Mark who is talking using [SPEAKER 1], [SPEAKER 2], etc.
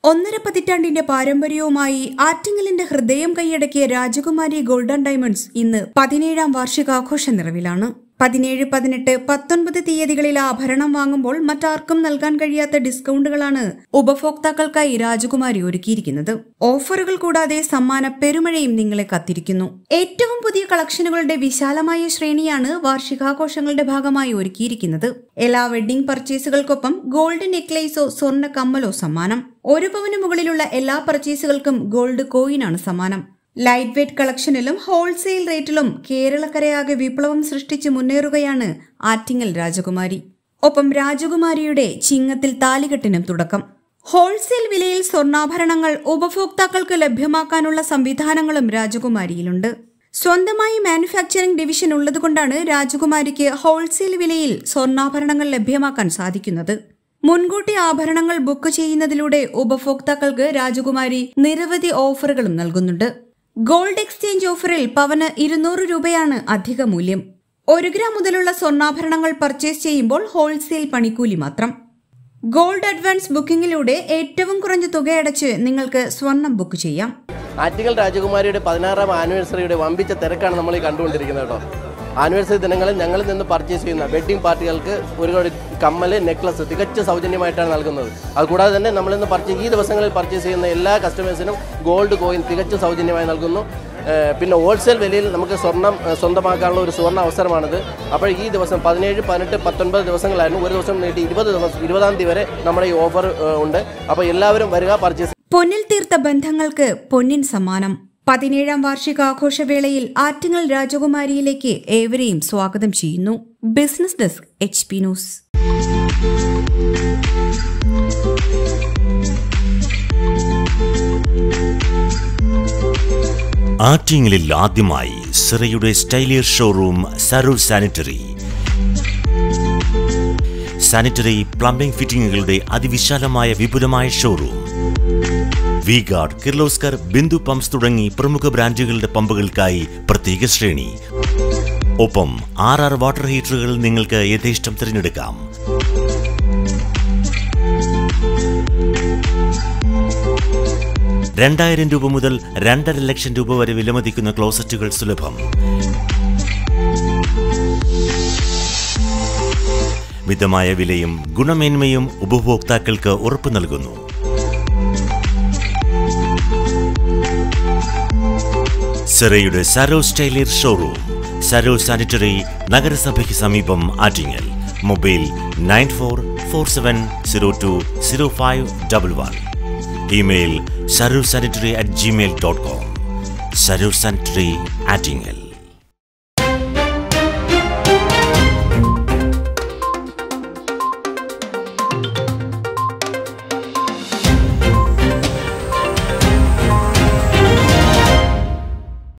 [SPEAKER 1] ഒന്നര പതിറ്റാണ്ടിന്റെ പാരമ്പര്യവുമായി ആറ്റിങ്ങലിന്റെ ഹൃദയം കൈയടക്കിയ രാജകുമാരി ഗോൾഡൻ ഡയമണ്ട്സ് ഇന്ന് പതിനേഴാം വാർഷികാഘോഷ നിറവിലാണ് പതിനേഴ് പതിനെട്ട് പത്തൊൻപത് തീയതികളിൽ ആഭരണം വാങ്ങുമ്പോൾ മറ്റാർക്കും നൽകാൻ കഴിയാത്ത ഡിസ്കൗണ്ടുകളാണ് ഉപഭോക്താക്കൾക്കായി രാജകുമാരി ഒരുക്കിയിരിക്കുന്നത് ഓഫറുകൾ കൂടാതെ സമ്മാന പെരുമഴയും നിങ്ങളെ കത്തിരിക്കുന്നു ഏറ്റവും പുതിയ കളക്ഷനുകളുടെ വിശാലമായ ശ്രേണിയാണ് വാർഷികാഘോഷങ്ങളുടെ ഭാഗമായി ഒരുക്കിയിരിക്കുന്നത് എല്ലാ വെഡ്ഡിംഗ് പർച്ചേസുകൾക്കൊപ്പം ഗോൾഡ് നെക്ലേസോ സ്വർണ്ണ കമ്മലോ സമ്മാനം ഒരു പവന് മുകളിലുള്ള എല്ലാ പർച്ചേസുകൾക്കും ഗോൾഡ് കോയിനാണ് സമ്മാനം ലൈറ്റ് വെയ്റ്റ് കളക്ഷനിലും ഹോൾസെയിൽ റേറ്റിലും കേരളക്കരയാകെ വിപ്ലവം സൃഷ്ടിച്ച് മുന്നേറുകയാണ് ആറ്റിങ്ങൽ രാജകുമാരി ഒപ്പം രാജകുമാരിയുടെ ചിങ്ങത്തിൽ താലികെട്ടിനും തുടക്കം ഹോൾസെയിൽ വിലയിൽ സ്വർണ്ണാഭരണങ്ങൾ ഉപഭോക്താക്കൾക്ക് ലഭ്യമാക്കാനുള്ള സംവിധാനങ്ങളും രാജകുമാരിയിലുണ്ട് സ്വന്തമായി മാനുഫാക്ചറിംഗ് ഡിവിഷൻ ഉള്ളതുകൊണ്ടാണ് രാജകുമാരിക്ക് ഹോൾസെയിൽ വിലയിൽ സ്വർണ്ണാഭരണങ്ങൾ ലഭ്യമാക്കാൻ സാധിക്കുന്നത് മുൻകൂട്ടി ആഭരണങ്ങൾ ബുക്ക് ചെയ്യുന്നതിലൂടെ ഉപഭോക്താക്കൾക്ക് രാജകുമാരി നിരവധി ഓഫറുകളും നൽകുന്നുണ്ട് ഗോൾഡ് എക്സ്ചേഞ്ച് ഓഫറിൽ പവന് ഇരുന്നൂറ് രൂപയാണ് അധിക മൂല്യം ഒരു ഗ്രാം മുതലുള്ള സ്വർണ്ണാഭരണങ്ങൾ പർച്ചേസ് ചെയ്യുമ്പോൾ ഹോൾസെയിൽ പണിക്കൂലി മാത്രം ഗോൾഡ് അഡ്വാൻസ് ബുക്കിംഗിലൂടെ ഏറ്റവും കുറഞ്ഞ തുകയടച്ച് നിങ്ങൾക്ക് സ്വർണം ബുക്ക് ചെയ്യാം
[SPEAKER 2] ആറ്റിങ്ങൽ രാജകുമാരിയുടെ പതിനാറാം ആനിവേഴ്സറിയുടെ വമ്പിച്ച തിരക്കാണ് നമ്മൾ ഈ കണ്ടുകൊണ്ടിരിക്കുന്നത് കേട്ടോ ആനിവേഴ്സറി ദിനങ്ങളിൽ ഞങ്ങളിൽ നിന്ന് പർച്ചേസ് ചെയ്യുന്ന വെഡ്ഡിംഗ് പാർട്ടികൾക്ക് ഒരു ഒരു കമ്മൽ നെക്ലസ് തികച്ച സൗജന്യമായിട്ടാണ് നൽകുന്നത് അതുകൂടാതെ തന്നെ നമ്മളിന്ന് പർച്ചേസ് ഈ ദിവസങ്ങളിൽ പർച്ചേസ് ചെയ്യുന്ന എല്ലാ കസ്റ്റമേഴ്സിനും ഗോൾഡ് കോയിൻ തികച്ച സൗജന്യമായി നൽകുന്നു ഏഹ് പിന്നെ ഹോൾസെയിൽ വിലയിൽ നമുക്ക് സ്വർണം ഏഹ് സ്വന്തമാക്കാനുള്ള ഒരു സുവർണ്ണ അവസരമാണിത് അപ്പോൾ ഈ ദിവസം പതിനേഴ് പതിനെട്ട് പത്തൊൻപത് ദിവസങ്ങളായിരുന്നു ഒരു ദിവസം നീട്ടി ഇരുപത് ദിവസം ഇരുപതാം തീയതി വരെ നമ്മുടെ ഈ ഓഫർ ഏഹ് ഉണ്ട് അപ്പോൾ എല്ലാവരും വരിക പർച്ചേസ്
[SPEAKER 1] പൊന്നിൽ തീർത്ത ബന്ധങ്ങൾക്ക് പൊന്നിൻ സമ്മാനം പതിനേഴാം വാർഷികാഘോഷവേളയിൽ ആറ്റിങ്ങൽ രാജകുമാരിയിലേക്ക് ഏവരെയും സ്വാഗതം ചെയ്യുന്നു business desk H P news
[SPEAKER 3] ആറ്റിങ്ങലിൽ ആദ്യമായി സിറയുടെ സ്റ്റൈലിയർ ഷോറൂം സരൂർ സാനിറ്ററി സാനിറ്ററി പ്ലംബിംഗ് ഫിറ്റിംഗുകളുടെ അതിവിശാലമായ വിപുലമായ showroom V Guard Kirloskar Bindu pumps തുടങ്ങി പ്രമുഖ ബ്രാൻഡുകളുടെ പമ്പുകൾക്കായി പ്രത്യേക ശ്രേണി ഒപ്പം ആർ ആർ വാട്ടർ ഹീറ്ററുകൾ നിങ്ങൾക്ക് യഥേഷ്ടം തിരഞ്ഞെടുക്കാം രണ്ടായിരം രൂപ മുതൽ രണ്ടര ലക്ഷം രൂപ വരെ വിലമതിക്കുന്ന ക്ലോസറ്റുകൾ സുലഭം മിതമായ വിലയും ഗുണമേന്മയും ഉപഭോക്താക്കൾക്ക് ഉറപ്പു നൽകുന്നു സെറയുടെ സരോ സ്റ്റൈലിയർ ഷോറൂം സരോ സാനിറ്ററി നഗരസഭയ്ക്ക് സമീപം Attingal mobile nine four four seven zero two zero five double one email Saro sanitary at Gmail dot com Saro sanitary Attingal